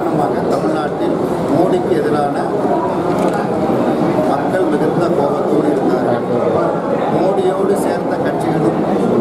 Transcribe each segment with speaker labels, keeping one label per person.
Speaker 1: காரணமாக தமிழ்நாட்டில் மோடிக்கு எதிரான மக்கள் மிகுந்த கோபத்தோடு இருந்தார்கள் மோடியோடு சேர்ந்த கட்சிகளும்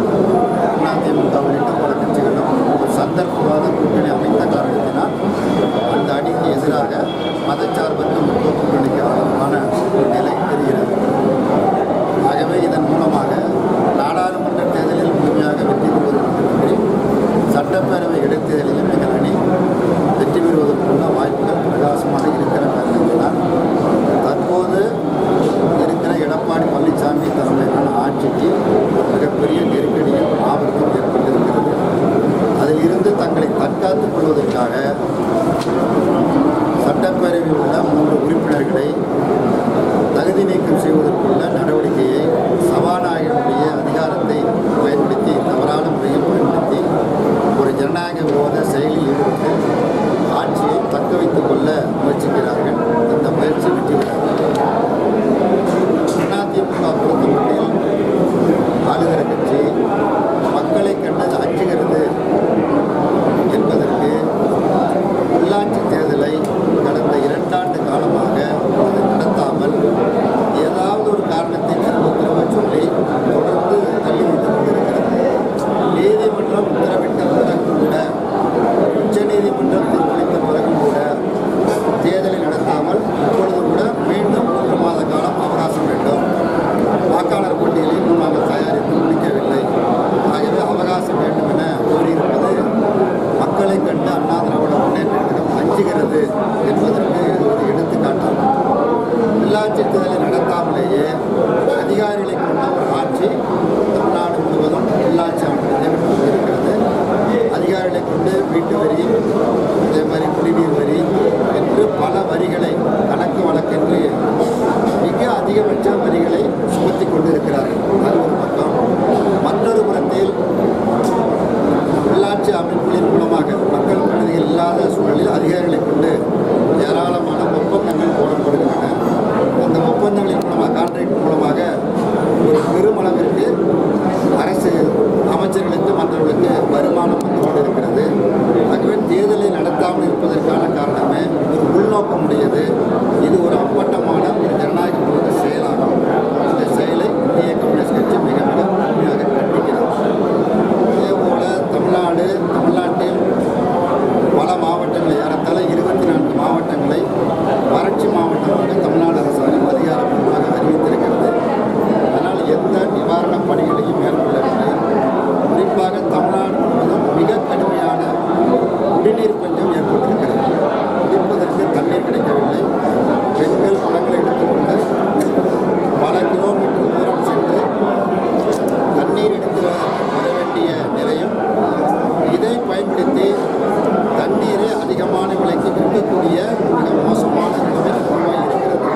Speaker 1: அதிமுக உள்ளிட்ட பல கட்சிகளும் ஒரு சந்தர்ப்பவாத கூட்டணி அமைத்த காரணத்தினால் அந்த அணிக்கு எதிராக மதச்சார்பற்ற முற்போக்கு கூட்டணிக்கு ஆதரவான ஒரு நிலை தெரிகிறது ஆகவே இதன் மூலமாக நாடாளுமன்ற தேர்தலில் முழுமையாக வெற்றி பெறுவது மட்டுமின்றி சட்டப்பேரவை இடைத்தேர்தலிலும் எங்கள் அணி வெற்றி பெறுவதற்குள்ள வாய்ப்புகள் பிரகாசமாக இருக்கிற காரணத்தினால் தற்போது இருக்கிற எடப்பாடி பழனிசாமி தலைமையிலான ஆட்சிக்கு மிகப்பெரிய நெருக்கடியும் ஆபத்தும் ஏற்பட்டிருக்கிறது அதில் இருந்து தங்களை தற்காத்துக் கொள்வதற்காக சட்டப்பேரவையில் உள்ள மூன்று உறுப்பினர்களை தகுதி நீக்கம் செய்வதற்குள்ள நடவடிக்கையை சபாநாயகருடைய அதிகாரத்தை பயன்படுத்தி தவறான முறையில் பயன்படுத்தி ஒரு ஜனநாயக விரோத செயலில் ஈடுபட்டு ஆட்சியை தக்க வைத்துக் கொள்ள முயற்சிக்கிறார்கள் இந்த முயற்சி வெற்றி பெறாது அதிமுக பொறுத்தமட்டில் ஆளுகிற கட்சி மக்களை கண்டது அஞ்சுகிறது என்பதற்கு உள்ளாட்சி தேர்தலை கடந்த இரண்டாண்டு காலமாக அது நடத்தாமல் ஏதாவது ஒரு காரணத்தை திரும்ப திரும்ப சொல்லி தொடர்ந்து தள்ளி வைத்துக் கொண்டிருக்கிறது நீதிமன்றம் உத்தரவிட்ட பிறகு கூட உச்சநீதிமன்றம் தீர்ப்பளித்த பிறகும் கூட தேர்தலை நடத்தாமல் இப்பொழுது கூட மீண்டும் மூன்று மாத காலம் அவகாசம் வேண்டும் வாக்காளர் பட்டியலை இன்னும் நாங்கள் தயாரித்து முடிக்கவில்லை ஆகவே அவகாசம் வேண்டும் என கூறியிருப்பது மக்களை கண்டு அண்ணா திராவிட முன்னேற்ற கழகம் அஞ்சுகிறது என்பதற்கு இது ஒரு எடுத்துக்காட்டாகும் உள்ளாட்சி தேர்தலை நடத்தாமலேயே அதிகாரிகளை கொண்ட ஒரு ஆட்சி தமிழ்நாடு முழுவதும் உள்ளாட்சி அமைப்பு நடைபெற்று இருக்கிறது அதிகாரிகளை கொண்டு வீட்டு வரி அதே மாதிரி குடிநீர் வரி என்று பல வரிகளை கணக்கு வழக்கென்று மிக அதிகபட்ச வரிகளை சுமத்தி கொண்டிருக்கிறார்கள் அது ஒரு பக்கம் மற்றொரு புறத்தில் உள்ளாட்சி அமைப்புகளின் மூலமாக மக்கள் பிரதிநிதிகள் இல்லாத சூழலில் அதிகாரிகளை கொண்டு ஏராளமான ஒப்பந்தங்கள் போடப்படுகின்றன அந்த ஒப்பந்தங்களின் மூலமாக கான்ட்ராக்ட் மூலமாக ஒரு பெருமளவிற்கு அரசு அமைச்சர்களுக்கு மற்றவர்களுக்கு வருமானம் வந்து கொண்டிருக்கிறது ஆகவே தேர்தலை நடத்தாமல் இருப்பதற்கான காரணமே ஒரு உள்நோக்கம் உடையது இது ஒரு அப்பட்டமான ஒரு ஜனநாயக விரோத செயலாகும் இந்த செயலை இந்திய கம்யூனிஸ்ட் கட்சி மிக மிக உண்மையாக கண்டிக்கிறது இதேபோல தமிழ்நாடு தமிழ்நாட்டில் பல மாவட்டங்கள் ஏறத்தாழ இருபத்தி நான்கு மாவட்டங்களை வறட்சி மாவட்டமாக தமிழ்நாடு அரசாங்கம் அதிகாரப்பூர்வமாக அறிவித்திருக்கிறது ஆனால் எந்த நிவாரணப் பணிகளையும் மேற்கொள்ளவில்லை குறிப்பாக தமிழ்நாடு முழுவதும் மிக கடுமையான குடிநீர் பஞ்சம் ஏற்பட்டிருக்கிறது குடிப்பதற்கு தண்ணீர் கிடைக்கவில்லை பெண்கள் குளங்களை எடுத்துக்கொண்டு பல கிலோமீட்டர் தூரம் சென்று தண்ணீர் எடுத்து வர வேண்டிய நிலையும் இதை பயன்படுத்தி தண்ணீரை அதிகமான விலைக்கு விற்கக்கூடிய மிக மோசமான நிலைமை உருவாகி இருக்கிறது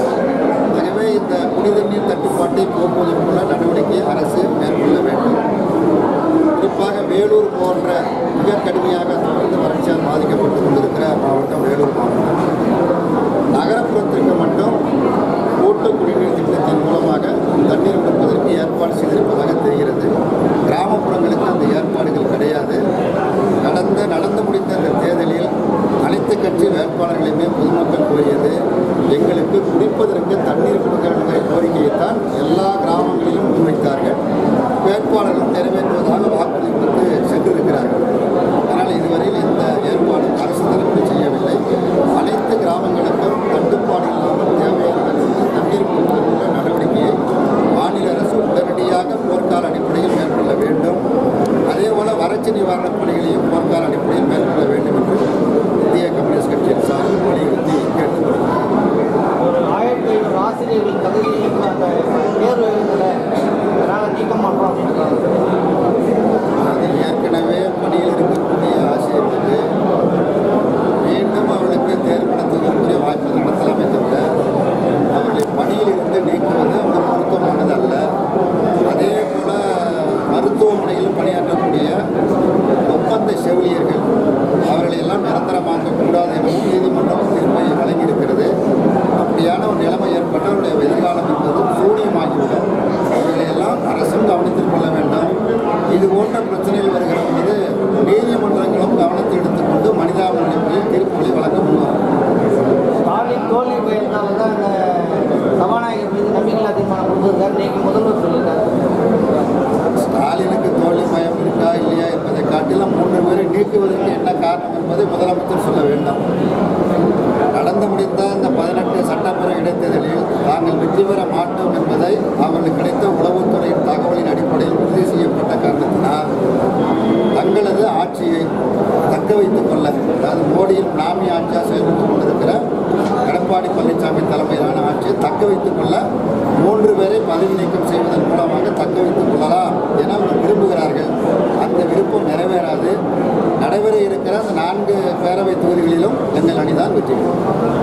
Speaker 1: ஆகவே இந்த குடிதண்ணீர் தட்டுப்பாட்டை போக்குவதற்குள்ள நடவடிக்கை அரசு மேற்கொள்ள வேண்டும் குறிப்பாக வேலூர் போன்ற மிக கடுமையாக தொடர்ந்து வறட்சியால் பாதிக்கப்பட்டு கொண்டிருக்கிற மாவட்டம் வேலூர் மாவட்டம் நகரப்புறத்திற்கு மட்டும் கூட்டு குடிநீர் திட்டத்தின் மூலமாக தண்ணீர் கொடுப்பதற்கு ஏற்பாடு செய்திருப்பதாக தெரிகிறது கிராமப்புறங்களுக்கு அந்த ஏற்பாடுகள் கிடையாது நடந்த நடந்து முடிந்த அந்த தேர்தலில் அனைத்து கட்சி வேட்பாளர்களையுமே பொதுமக்கள் கோரியது எங்களுக்கு குடிப்பதற்கு தண்ணீர் கொடுக்க வேண்டிய கோரிக்கையைத்தான் எல்லா கிராமங்களிலும் முன்வைத்தார்கள் வேட்பாளர்களும் நிறைவேற்றுவதாக வாக்குறுதி கொடுத்து சென்றிருக்கிறார்கள் ஆனால் இதுவரையில் எந்த ஏற்பாடும் அரசு தரப்பில் செய்யவில்லை அனைத்து கிராமங்களுக்கும் தட்டுப்பாடு இல்லாமல் தேவையான அளவுக்கு தண்ணீர் கொடுப்பதற்குள்ள நடவடிக்கையை மாநில அரசு உடனடியாக போர்க்கால அடிப்படையில் மேற்கொள்ள வேண்டும் அதேபோல வறட்சி நிவாரண
Speaker 2: அந்த சபாநாயகர் மீது நம்பிக்கையில்லா தீர்மானம் கொடுத்திருக்காரு இன்னைக்கு முதல்வர் சொல்லியிருக்காரு
Speaker 1: ஸ்டாலினுக்கு தோல்வி பயம் இருக்கா இல்லையா என்பதை காட்டிலும் மூன்று பேரை நீக்குவதற்கு என்ன காரணம் என்பதை முதலமைச்சர் சொல்ல வேண்டும் நடந்து முடிந்த இந்த பதினெட்டு சட்டப்பேரவை இடைத்தேர்தலில் தாங்கள் வெற்றி பெற மாட்டோம் என்பதை அவர்களுக்கு கிடைத்த உளவுத்துறையின் தகவலின் அடிப்படையில் உறுதி செய்யப்பட்ட காரணத்தினால் தங்களது ஆட்சியை தக்க வைத்துக் கொள்ள அதாவது மோடியின் நாமி ஆட்சியாக செயல்பட்டுக் கொண்டிருக்கிற எடப்பாடி பழனிசாமி தலைமையிலான ஆட்சியை தக்க வைத்துக் கொள்ள மூன்று பேரை பதவி நீக்கம் செய்வதன் மூலமாக தக்க வைத்துக் கொள்ளலாம் என அவர்கள் விரும்புகிறார்கள் அந்த விருப்பம் நிறைவேறாது நடைபெற இருக்கிற அந்த நான்கு பேரவை தொகுதிகளிலும் எங்கள் அணிதான் வெற்றி பெறும்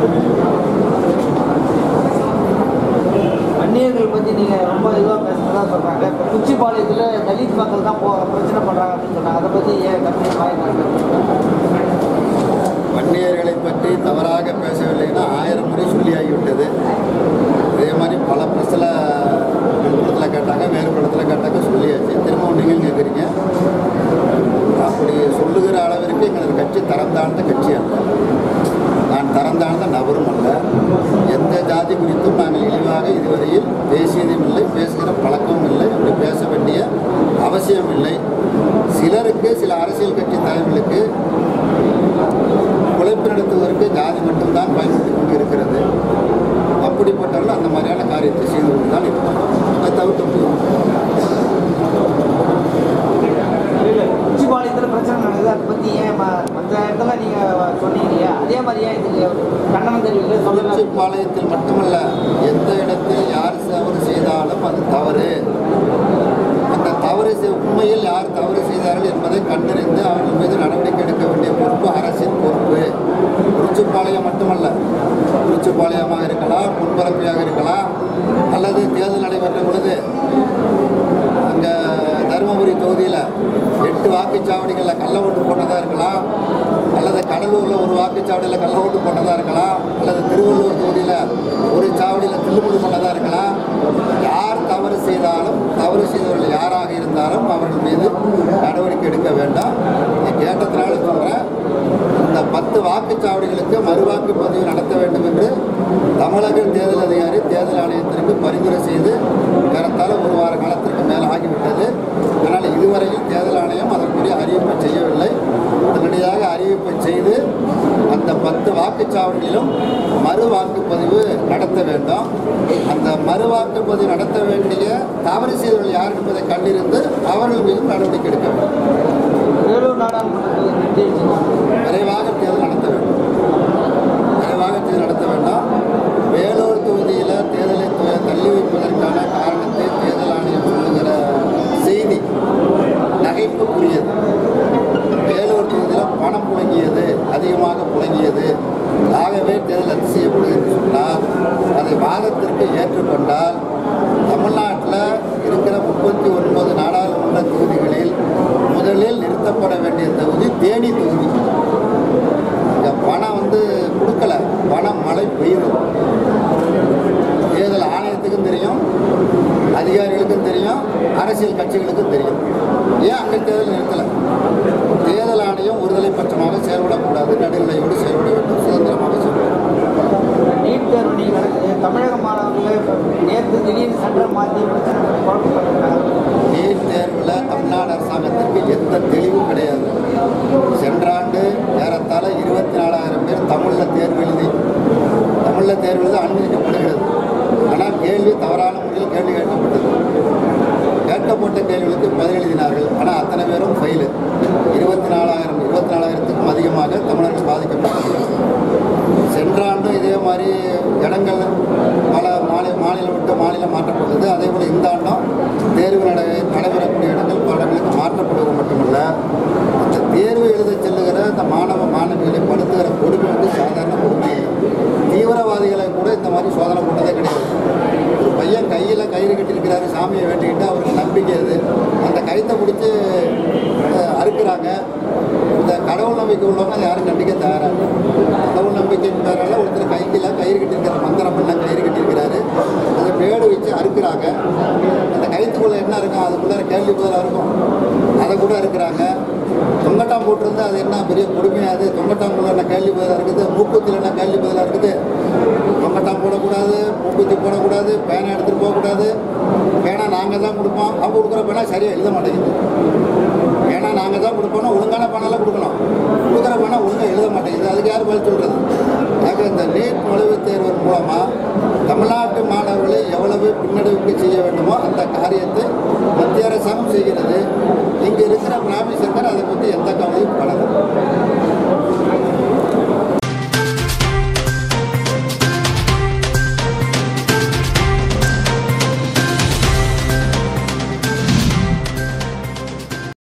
Speaker 2: வன்னியர்கள் பற்றி நீங்கள் ரொம்ப இதுவாக பேசுகிறதா சொல்கிறாங்க இப்போ குச்சிப்பாளையத்தில் தலித் மக்கள் தான் போ பிரச்சனை பண்ணுறாங்க அப்படின்னு சொன்னாங்க அதை பற்றி ஏன் கம்பெனி வாய்ப்பு
Speaker 1: வன்னியர்களை பற்றி தவறாக பேசவில்லைன்னா ஆயிரம் முறை சொல்லியாகிவிட்டது இதே மாதிரி பல பிரச்சனை விழுப்புரத்தில் கேட்டாங்க வேறு ஒரு இடத்துல கேட்டாங்க சொல்லியாச்சு திரும்பவும் நீங்கள் கேட்குறீங்க அப்படி சொல்லுகிற அளவிற்கு எங்களது கட்சி தரம் தாழ்ந்த கட்சி அல்ல நான் தரம் தாழ்ந்த நபரும் அல்ல எந்த ஜாதி குறித்தும் நாங்கள் இழிவாக இதுவரையில் பேசியதும் இல்லை பேசுகிற பழக்கமும் இல்லை அப்படி பேச வேண்டிய அவசியம் இல்லை சிலருக்கு சில அரசியல் கட்சி தலைவர்களுக்கு உழைப்பு நடத்துவதற்கு ஜாதி மட்டும்தான் பயன்படுத்தி கொண்டு இருக்கிறது அப்படிப்பட்டவர்கள் அந்த மாதிரியான காரியத்தை செய்து கொண்டு தான் இருக்கிறாங்க அதை தவிர்க்க முடியும்
Speaker 2: இல்லை குச்சிப்பாளையத்தில் பிரச்சனை நடக்குது அதை பற்றி ஏன் ம- மற்ற இடத்துல நீங்கள் சொன்னீங்க இல்லையா அதே மாதிரி ஏன் இதுக்கு கண்டனம் தெரிவிக்கல சொல்லலாம்
Speaker 1: திருச்சிப்பாளையத்தில் மட்டுமல்ல எந்த இடத்தில் யார் தவறு செய்தாலும் அது தவறு அந்த தவறு செய்- உண்மையில் யார் தவறு செய்தார்கள் என்பதை கண்டறிந்து அவர்கள் மீது நடவடிக்கை எடுக்க வேண்டிய பொறுப்பு அரசின் பொறுப்பு குறிச்சிப்பாளையம் மட்டுமல்ல குறிச்சிப்பாளையமாக இருக்கலாம் முன்பரப்பியாக இருக்கலாம் அல்லது தேர்தல் நடைபெற்ற பொழுது அங்கே தருமபுரி தொகுதியில் எட்டு வாக்குச்சாவடிகளில் கள்ள ஓட்டு போட்டதாக இருக்கலாம் அல்லது கடலூரில் ஒரு வாக்குச்சாவடியில் கள்ள ஓட்டு போட்டதாக இருக்கலாம் அல்லது திருவள்ளூர் தொகுதியில் ஒரு சாவடியில் தில்லுமுள்ளு பண்ணதாக இருக்கலாம் யார் தவறு செய்தாலும் தவறு செய்தவர்கள் யாராக இருந்தாலும் அவர்கள் மீது நடவடிக்கை எடுக்க வேண்டாம் இதை கேட்டதுனால சொல்கிறேன் இந்த பத்து வாக்குச்சாவடிகளுக்கு மறுவாக்குப்பதிவு நடத்த வேண்டும் என்று தமிழக தேர்தல் அதிகாரி தேர்தல் ஆணையத்திற்கு பரிந்துரை செய்து ஏறத்தாழ ஒரு வார காலத்திற்கு மேல் ஆகிவிட்டது ஆனால் இதுவரையில் தேர்தல் ஆணையம் அதற்குரிய அறிவிப்பை செய்யவில்லை உடனடியாக அறிவிப்பை செய்து அந்த பத்து வாக்குச்சாவடிகளிலும் மறு வாக்குப்பதிவு நடத்த வேண்டும் அந்த மறு வாக்குப்பதிவு நடத்த வேண்டிய தவறு செய்தவர்கள் யார் என்பதை கண்டிருந்து அவர்கள் மீதும் நடவடிக்கை எடுக்க வேண்டும்
Speaker 2: வேலூர் நாடாளுமன்றத்தில் நிர்ணயிச்சிருக்காங்க
Speaker 1: விரைவாக தேர்தல் நடத்த வேண்டும் விரைவாக தேர்தல் நடத்த வேண்டாம் வேலூர் தொகுதியில் தேர்தலை த- தள்ளி வைப்பதற்கான காரணத்தை தேர்தல் ஆணையம் சொல்லுகிற செய்தி நகைப்புக்குரியது வேலூர் தொகுதியில் பணம் புழங்கியது அதிகமாக புழங்கியது ஆகவே தேர்தல் ரத்து செய்யப்படுது என்று சொன்னால் அதை வாதத்திற்கு ஏற்றுக்கொண்டால் தமிழ்நாட்டில் இருக்கிற முப்பத்தி ஒன்பது நாடாளுமன்ற தொகுதிகளில் முதலில் நிறுத்தப்பட வேண்டிய தொகுதி தேனி தொகுதி இங்கே பணம் வந்து கொடுக்கல பணம் மழை பெய்யுது தேர்தல் ஆணையத்துக்கும் தெரியும் அதிகாரிகளுக்கும் தெரியும் அரசியல் கட்சிகளுக்கும் தெரியும் ஏன் அங்கே தேர்தல் நிறுத்தலை தேர்தல் ஆணையம் ஒருதலை பட்சமாக செயல்படக்கூடாது நடுநிலையோடு செயல்பட வேண்டும் சுதந்திரமாக செயல்பட வேண்டும்
Speaker 2: நீட் தேர்வு நீங்க நடக்குது தமிழக மாணவர்கள் இப்ப நேற்று திடீர்னு சென்டர் மாற்றி பிரச்சனை பண்ணி குழப்பப்பட்டிருக்காங்க
Speaker 1: நீட் தேர்வில் தமிழ்நாடு அரசாங்கத்திற்கு எந்த தெளிவும் கிடையாது சென்ற ஆண்டு ஏறத்தாழ இருபத்தி நாலாயிரம் பேர் தமிழில் தேர்வு எழுதி தமிழில் தேர்வு எழுத அனுமதிக்கப்படுகிறது ஆனால் கேள்வி தவறான முறையில் கேள்வி கேட்கப்பட்டது கேட்கப்பட்ட கேள்விகளுக்கு பதில் எழுதினார்கள் ஆனால் அத்தனை பேரும் ஃபெயிலு இருபத்தி நாலாயிரம் இருபத்தி நாலாயிரத்துக்கும் அதிகமாக தமிழர்கள் பாதிக்கப்பட்டார்கள் சென்ற ஆண்டும் இதே மாதிரி இடங்கள் பல மாநில மாநிலம் விட்டு மாநிலம் மாற்றப்பட்டது அதே போல் இந்த ஆண்டும் தேர்வு நடை நடைபெறக்கூடிய இடங்கள் பல இடங்களுக்கு மாற்றப்படுவது மட்டுமல்ல அந்த தேர்வு எழுத செல்லுகிற இந்த மாணவ மாணவிகளை படுத்துகிற கொடுமை வந்து சாதாரண கொடுமை இல்லை. தீவிரவாதிகளை கூட இந்த மாதிரி சோதனை போட்டதே கிடையாது ஒரு பையன் கையில் கயிறு கட்டியிருக்கிறாரு சாமியை வேண்டிக்கிட்டு அவருக்கு நம்பிக்கை அது அந்த கயித்தை பிடிச்சி அஹ், அறுக்குறாங்க இந்த கடவுள் நம்பிக்கை உள்ளவங்க அதை யாரும் கண்டிக்க தயாராக கடவுள் நம்பிக்கையின் பேரால ஒருத்தர் கைக்கில் கயிறு கட்டியிருக்கிற மந்திரம் பண்ண கயிறு கட்டியிருக்கிறாரு அதை பேடு வச்சு அறுக்குறாங்க அந்த கயிற்றுக்குள்ளே என்ன இருக்கும் அதுக்குள்ளே கேள்வி பதிலாக இருக்கும் அதை கூட இருக்கிறாங்க தொங்கட்டாம் போட்டிருந்தா அது என்ன பெரிய கொடுமையாக அது தொங்கட்டாங்குள்ள என்ன கேள்வி பதிலாக இருக்குது மூக்குத்தியில் என்ன கேள்வி பதிலாக இருக்குது தொங்கட்டாம் போடக்கூடாது மூக்குத்தி போடக்கூடாது பேனை எடுத்துகிட்டு போகக்கூடாது பேனா நாங்கள் தான் கொடுப்போம் அவங்க கொடுக்குற பேனா சரியாக எழுத மாட்டேங்குது ஏன்னா நாங்கள் தான் கொடுப்போம் ஒழுங்கான பணம்லாம் கொடுக்கணும் கொடுக்குற பணம் ஒழுங்காக எழுத மாட்டேங்குது அதுக்கு யார் பதில் சொல்கிறது ஆக இந்த நீட் நுழைவுத் தேர்வு மூலமாக தமிழ்நாட்டு மாணவர்களை எவ்வளவு பின்னடைவுக்கு செய்ய வேண்டுமோ அந்த காரியத்தை மத்திய அரசாங்கம் செய்கிறது இங்கே இருக்கிற பிராமி சர்க்கார் அதை பற்றி